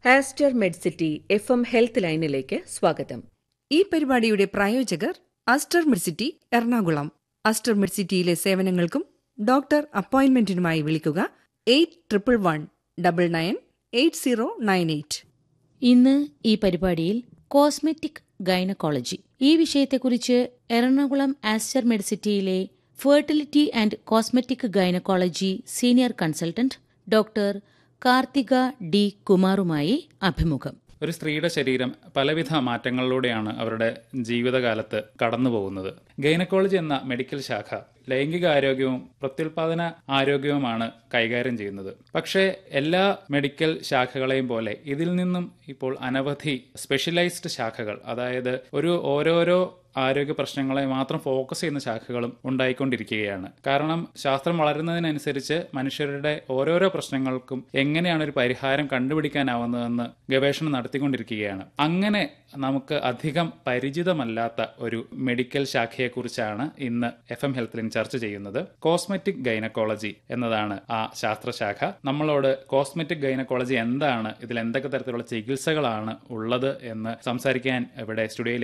Aster Medcity F M health ലൈനിലേക്ക് സ്വാഗതം ഈ പരിപാടിയുടെ പ്രായോജകർ അസ്റ്റർ മിഡ്സിറ്റി എറണാകുളം അസ്റ്റർ മിഡ്സിറ്റിയിലെ സേവനങ്ങൾക്കും ഡോക്ടർ അപ്പോയിന്റ്മെന്റിനുമായി വിളിക്കുക eight triple one double nine eight zero nine eight ഇന്ന് ഈ പരിപാടിയിൽ കോസ്മെറ്റിക് ഗൈനക്കോളജി ഈ വിഷയത്തെക്കുറിച്ച് എറണാകുളം ആസ്റ്റർ മെഡിസിറ്റിയിലെ fertility and cosmetic gynaecology senior consultant doctor Karthika D കുമാറുമായി അഭിമുഖം ഒരു സ്ത്രീയുടെ ശരീരം പലവിധ മാറ്റങ്ങളിലൂടെയാണ് അവരുടെ ജീവിതകാലത്ത് കടന്നു പോകുന്നത് ഗൈനക്കോളജി എന്ന മെഡിക്കൽ ശാഖ ലൈംഗിക ആരോഗ്യവും പ്രത്യുൽപാദന ആരോഗ്യവുമാണ് കൈകാര്യം ചെയ്യുന്നത് പക്ഷേ എല്ലാ മെഡിക്കൽ ശാഖകളെയും പോലെ ഇതിൽ നിന്നും ഇപ്പോൾ അനവധി സ്പെഷ്യലൈസ്ഡ് ശാഖകൾ അതായത് ഒരു ഓരോരോ ആരോഗ്യ പ്രശ്നങ്ങളെ മാത്രം ഫോക്കസ് ചെയ്യുന്ന ശാഖകളും ഉണ്ടായിക്കൊണ്ടിരിക്കുകയാണ് കാരണം ശാസ്ത്രം വളരുന്നതിനനുസരിച്ച് മനുഷ്യരുടെ ഓരോരോ പ്രശ്നങ്ങൾക്കും എങ്ങനെയാണ് ഒരു പരിഹാരം കണ്ടുപിടിക്കാനാവുന്നതെന്ന് ഗവേഷണം നടത്തിക്കൊണ്ടിരിക്കുകയാണ് അങ്ങനെ നമുക്ക് അധികം പരിചിതമല്ലാത്ത ഒരു മെഡിക്കൽ ശാഖയെക്കുറിച്ചാണ് ഇന്ന് എഫ് എം ഹെൽത്തിൽ ചർച്ച ചെയ്യുന്നത് കോസ്മെറ്റിക് ഗൈനക്കോളജി എന്നതാണ് ആ ശാസ്ത്രശാഖ നമ്മളോട് കോസ്മെറ്റിക് ഗൈനക്കോളജി എന്താണ് ഇതിൽ എന്തൊക്കെ തരത്തിലുള്ള ചികിത്സകളാണ് ഉള്ളത് എന്ന് സംസാരിക്കാൻ ഇവിടെ സ്റ്റുഡിയോയിൽ